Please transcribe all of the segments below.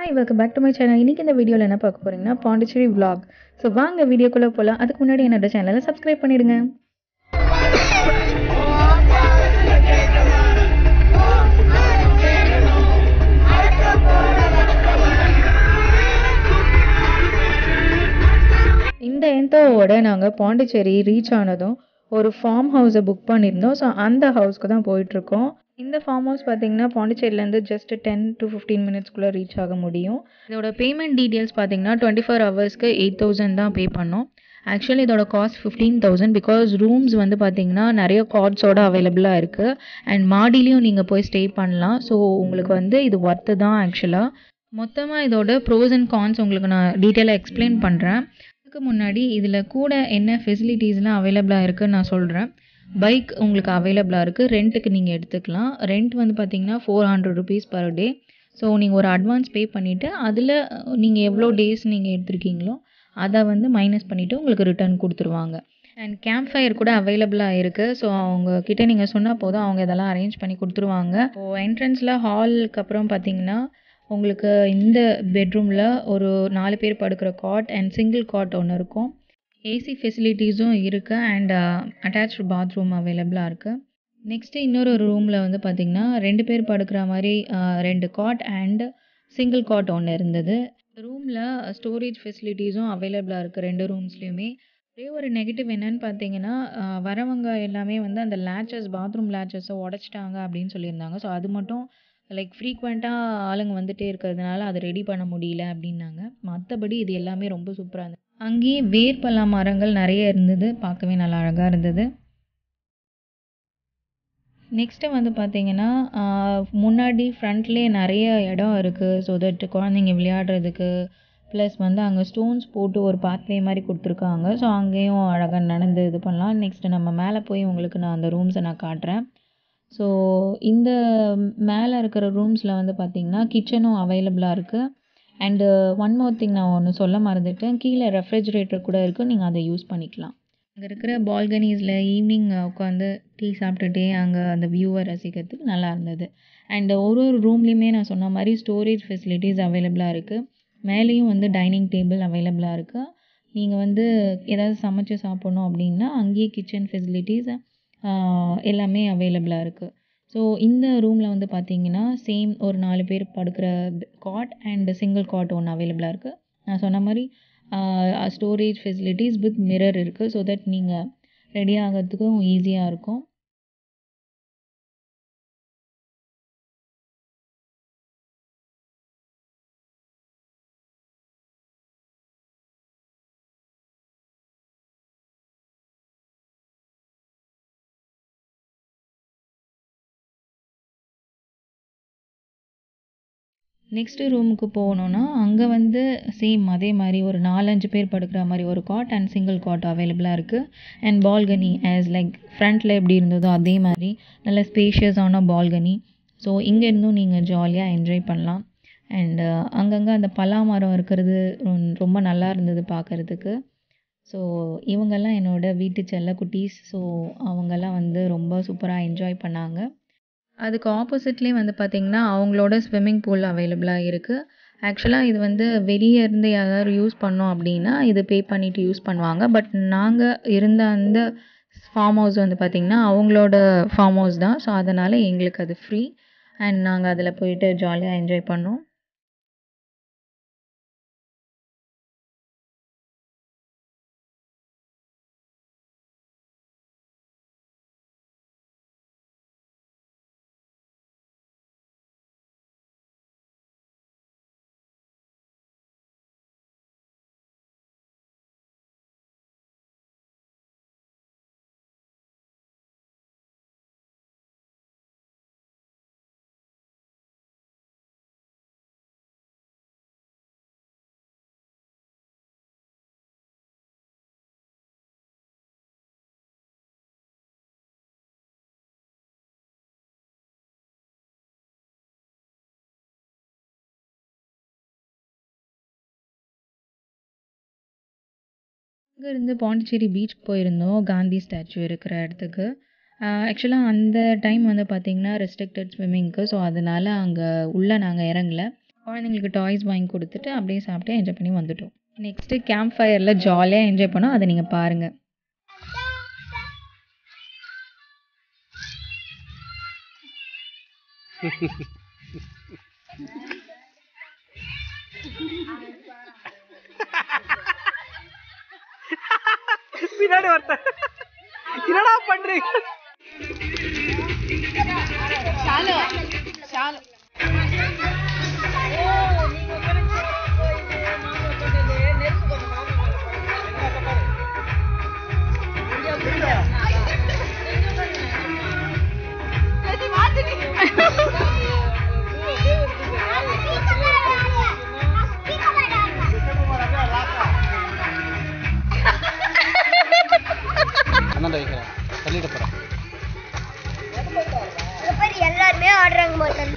hi welcome back to my channel இன்றைக்கி இந்த வீடியோவில் என்ன பார்க்க போகிறீங்கன்னா பாண்டிச்சேரி vlog ஸோ வாங்க வீடியோக்குள்ளே போகலாம் அதுக்கு முன்னாடி என்னோட சேனலை சப்ஸ்கிரைப் பண்ணிடுங்க இந்த எந்தோவோட நாங்கள் பாண்டிச்சேரி ரீச் ஆனதும் ஒரு ஃபார்ம் ஹவுஸை புக் பண்ணியிருந்தோம் ஸோ அந்த ஹவுஸ்க்கு தான் போயிட்டுருக்கோம் இந்த ஃபார்ம் ஹவுஸ் பார்த்தீங்கன்னா பாண்டிச்சேரியிலேருந்து ஜஸ்ட் டென் டு ஃபிஃப்டீன் மினிட்ஸ்க்குள்ளே ரீச் ஆக முடியும் இதோட பேமெண்ட் டீட்டெயில்ஸ் பார்த்தீங்கன்னா டுவெண்ட்டி ஃபோர் ஹவர்ஸ்க்கு எயிட் தௌசண்ட் தான் பே பண்ணோம் ஆக்சுவலி இதோட cost fifteen thousand because rooms வந்து பார்த்தீங்கன்னா நிறைய கார்ட்ஸோட அவைலபிளாக இருக்குது அண்ட் மாடிலையும் நீங்கள் போய் ஸ்டே பண்ணலாம் ஸோ உங்களுக்கு வந்து இது ஒர்த்து தான் ஆக்சுவலாக மொத்தமாக இதோட ப்ரோஸ் அண்ட் கான்ஸ் உங்களுக்கு நான் டீட்டெயிலாக எக்ஸ்பிளைன் பண்ணுறேன் அதுக்கு முன்னாடி இதில் கூட என்ன ஃபெசிலிட்டிஸ்லாம் அவைலபிளாக இருக்குன்னு நான் சொல்கிறேன் பைக் உங்களுக்கு அவைலபிளாக இருக்குது ரெண்ட்டுக்கு நீங்கள் எடுத்துக்கலாம் ரெண்ட் வந்து பார்த்தீங்கன்னா four hundred rupees per day so நீங்கள் ஒரு அட்வான்ஸ் பே பண்ணிவிட்டு அதில் நீங்கள் எவ்வளோ டேஸ் நீங்கள் எடுத்திருக்கீங்களோ அதை வந்து மைனஸ் பண்ணிவிட்டு உங்களுக்கு ரிட்டர்ன் கொடுத்துருவாங்க அண்ட் கேம்ப் ஃபயர் கூட அவைலபிளாக இருக்குது ஸோ அவங்க கிட்ட நீங்கள் சொன்னால் போதும் அவங்க இதெல்லாம் அரேஞ்ச் பண்ணி கொடுத்துருவாங்க ஸோ என்ட்ரன்ஸில் ஹாலுக்கு அப்புறம் பார்த்தீங்கன்னா உங்களுக்கு இந்த பெட்ரூமில் ஒரு நாலு பேர் படுக்கிற காட் அண்ட் சிங்கிள் காட் ஒன்று இருக்கும் ஏசி ஃபெசிலிட்டிஸும் இருக்குது அண்ட் அட்டாச்டு பாத்ரூம் அவைலபிளாக இருக்குது நெக்ஸ்ட்டு இன்னொரு ரூமில் வந்து பார்த்திங்கன்னா ரெண்டு பேர் படுக்கிற மாதிரி ஆஹ், ரெண்டு காட் அண்ட் சிங்கிள் காட் ஒன்று இருந்தது ரூமில் ஸ்டோரேஜ் ஃபெசிலிட்டிஸும் அவைலபிளாக இருக்குது ரெண்டு ரூம்ஸ்லேயுமே ஒரே ஒரு நெகட்டிவ் என்னன்னு பார்த்தீங்கன்னா ஆஹ், வரவங்க எல்லாமே வந்து அந்த லேச்சஸ் பாத்ரூம் லேச்சஸை உடச்சிட்டாங்க அப்படின்னு சொல்லியிருந்தாங்க ஸோ அது மட்டும் லைக் ஃப்ரீக்வெண்ட்டாக ஆளுங்க வந்துட்டே இருக்கிறதுனால அதை ரெடி பண்ண முடியல அப்படின்னாங்க மற்றபடி இது எல்லாமே ரொம்ப சூப்பராக இருந்தது அங்கேயே வேர்பலா மரங்கள் நிறைய இருந்தது பார்க்கவே நல்லா அழகாக இருந்தது நெக்ஸ்ட்டு வந்து பார்த்தீங்கன்னா ஆஹ், முன்னாடி ஃப்ரண்ட்லேயே நிறைய இடம் இருக்குது ஸோ தட் குழந்தைங்க விளையாடுறதுக்கு ப்ளஸ் வந்து அங்கே ஸ்டோன்ஸ் போட்டு ஒரு பாத்வே மாதிரி கொடுத்துருக்காங்க ஸோ அங்கேயும் அழகாக நடந்து இது பண்ணலாம் நெக்ஸ்ட்டு நம்ம மேலே போய் உங்களுக்கு நான் அந்த ரூம்ஸை நான் காட்டுறேன் ஸோ இந்த மேலே இருக்கிற ரூம்ஸில் வந்து பார்த்திங்கன்னா கிச்சனும் அவைலபிளாக இருக்குது அண்டு ஒன் மோர் திங் நான் ஒன்று சொல்ல மறந்துட்டேன் கீழே ரெஃப்ரிஜரேட்டர் கூட இருக்குது நீங்கள் அதை யூஸ் பண்ணிக்கலாம் அங்கே இருக்கிற பால்கனிஸில் ஈவினிங் உட்காந்து டீ சாப்பிட்டுட்டே அங்கே அந்த வியூவை ரசிக்கிறதுக்கு நல்லா இருந்தது அண்ட் ஒரு ஒரு ரூம்லேயுமே நான் சொன்ன மாதிரி ஸ்டோரேஜ் ஃபெசிலிட்டிஸ் அவைலபிளாக இருக்குது மேலேயும் வந்து டைனிங் டேபிள் அவைலபிளாக இருக்குது நீங்கள் வந்து ஏதாவது சமைச்சு சாப்பிட்ணும் அப்படின்னா அங்கேயே கிச்சன் ஃபெசிலிட்டிஸ் எல்லாமே அவைலபிளாக இருக்குது ஸோ இந்த ரூமில் வந்து பார்த்தீங்கன்னா சேம் ஒரு நாலு பேர் படுக்கிற காட் அண்ட் சிங்கிள் காட் ஒன்று அவைலபிளாக இருக்குது நான் சொன்ன மாதிரி ஸ்டோரேஜ் ஃபெசிலிட்டிஸ் வித் மிரர் இருக்குது ஸோ தட் நீங்கள் ரெடி ஆகிறதுக்கும் ஈஸியாக இருக்கும் நெக்ஸ்ட்டு ரூமுக்கு போகணுன்னா அங்கே வந்து சேம் அதே மாதிரி ஒரு நாலஞ்சு பேர் படுக்கிற மாதிரி ஒரு காட் அண்ட் சிங்கிள் காட் அவைலபிளாக இருக்குது அண்ட் பால்கனி ஆஸ் லைக் ஃப்ரண்ட்டில் எப்படி இருந்ததோ அதே மாதிரி நல்ல ஸ்பேஷியஸான பால்கனி ஸோ இங்கேருந்தும் நீங்கள் ஜாலியாக என்ஜாய் பண்ணலாம் அண்டு அங்கங்கே அந்த பலா மரம் இருக்கிறது ரொம்- ரொம்ப நல்லா இருந்தது பார்க்குறதுக்கு ஸோ இவங்கெல்லாம் என்னோட வீட்டு செல்ல குட்டீஸ் ஸோ அவங்கெல்லாம் வந்து ரொம்ப சூப்பராக என்ஜாய் பண்ணாங்க அதுக்கு ஆப்போசிட்லேயே வந்து பார்த்திங்கன்னா அவங்களோட ஸ்விம்மிங் பூல் அவைலபிளாக இருக்குது ஆக்சுவலாக இது வந்து வெளியே இருந்து யாராவது யூஸ் பண்ணோம் அப்படின்னா இது பே பண்ணிவிட்டு யூஸ் பண்ணுவாங்க பட் நாங்கள் இருந்த அந்த ஃபார்ம் ஹவுஸ் வந்து பார்த்திங்கன்னா அவங்களோட ஃபார்ம் ஹவுஸ் தான் ஸோ அதனால் எங்களுக்கு அது ஃப்ரீ அண்ட் நாங்கள் அதில் போயிட்டு ஜாலியாக என்ஜாய் பண்ணோம் இருந்து பாண்டிச்சேரி பீச் போயிருந்தோம் காந்தி ஸ்டாச்சு இருக்கிற இடத்துக்கு ஆக்சுவலாக அந்த டைம் வந்து பார்த்திங்கன்னா ரெஸ்ட்ரிக்டட் ஸ்விம்மிங்க்கு ஸோ அதனால் அங்கே உள்ளே நாங்கள் இறங்கல குழந்தைங்களுக்கு டாய்ஸ் வாங்கி கொடுத்துட்டு அப்படியே சாப்பிட்டு என்ஜாய் பண்ணி வந்துட்டோம் நெக்ஸ்ட்டு கேம்ப் ஃபயரில் ஜாலியாக என்ஜாய் பண்ணோம் அதை நீங்கள் பாருங்கள் பின்னாடி ஒருத்தன் என்னடா பண்றீங்க அண்ணன் வைக்கிறேன் தள்ளிட்டு போறேன் எல்லாருமே ஆடுறாங்க மாட்டேன்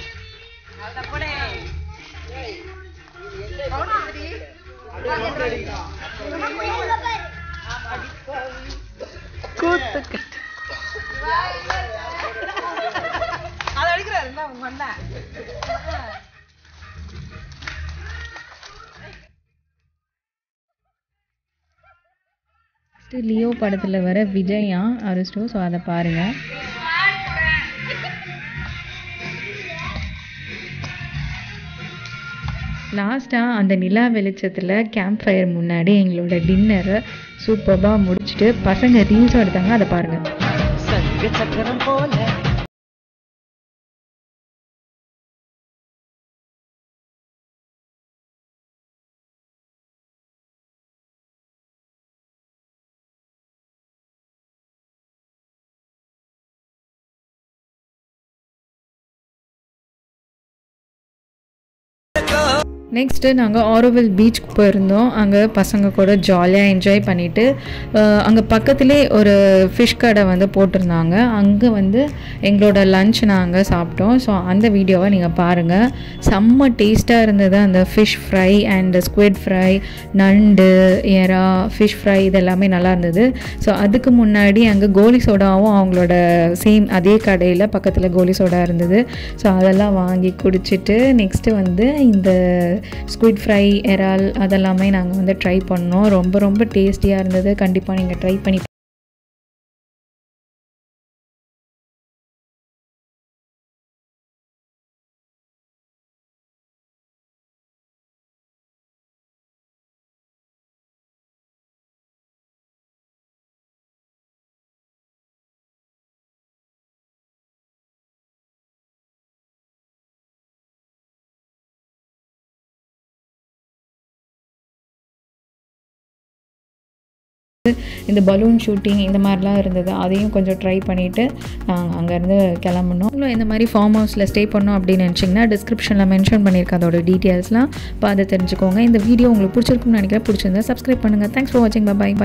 நெக்ஸ்ட்டு லியோ படத்தில் வர விஜயா அரிஸ்டோ ஸோ அதை பாருங்கள் லாஸ்ட்டாக அந்த நிலா வெளிச்சத்தில் கேம்ப் ஃபயர் முன்னாடி எங்களோட டின்னரை சூப்பராக முடிச்சுட்டு பசங்க ரீல்ஸும் எடுத்தாங்க அதை பாருங்கள் சங்க சக்கரம் போல நெக்ஸ்ட்டு நாங்கள் ஆரோவில் பீச்சுக்கு போயிருந்தோம் அங்கே பசங்க கூட ஜாலியாக என்ஜாய் பண்ணிவிட்டு அங்கே பக்கத்துலேயே ஒரு ஃபிஷ் கடை வந்து போட்டிருந்தாங்க அங்கே வந்து எங்களோட லஞ்ச் நாங்கள் சாப்பிட்டோம் ஸோ அந்த வீடியோவை நீங்கள் பாருங்கள் செம்ம டேஸ்ட்டாக இருந்தது அந்த fish fry and squid fry நண்டு எறா ஃபிஷ் ஃப்ரை இது எல்லாமே நல்லா இருந்தது ஸோ அதுக்கு முன்னாடி அங்கே கோலி சோடாவும் அவங்களோட சேம் அதே கடையில் பக்கத்தில் கோலி சோடா இருந்தது ஸோ அதெல்லாம் வாங்கி குடிச்சிட்டு நெக்ஸ்ட்டு வந்து இந்த ஸ்குவிட் ஃப்ரை எறால் அதெல்லாமே நாங்கள் வந்து ட்ரை பண்ணோம் ரொம்ப ரொம்ப டேஸ்டியாக இருந்தது கண்டிப்பாக நீங்கள் ட்ரை பண்ணி இந்த பலூன் ஷூட்டிங் இந்த மாதிரிலாம் இருந்தது அதையும் கொஞ்சம் ட்ரை பண்ணிவிட்டு நாங்கள் அங்கேருந்து கிளம்புனோம் இன்னும் இந்த மாதிரி ஃபார்ம் ஹவுஸில் ஸ்டே பண்ணோம் அப்படின்னு நினச்சிங்கன்னா டிஸ்கிரிப்ஷனில் மென்ஷன் பண்ணியிருக்க அதோட டீட்டெயில்ஸ்லாம் பார்த்து தெரிஞ்சுக்கோங்க இந்த வீடியோ உங்களுக்கு பிடிச்சிருக்கும்னு நினைக்கிறேன் பிடிச்சிருந்தா சப்ஸ்கிரைப் பண்ணுங்கள் தேங்க்ஸ் ஃபார் வாட்சிங் பை பை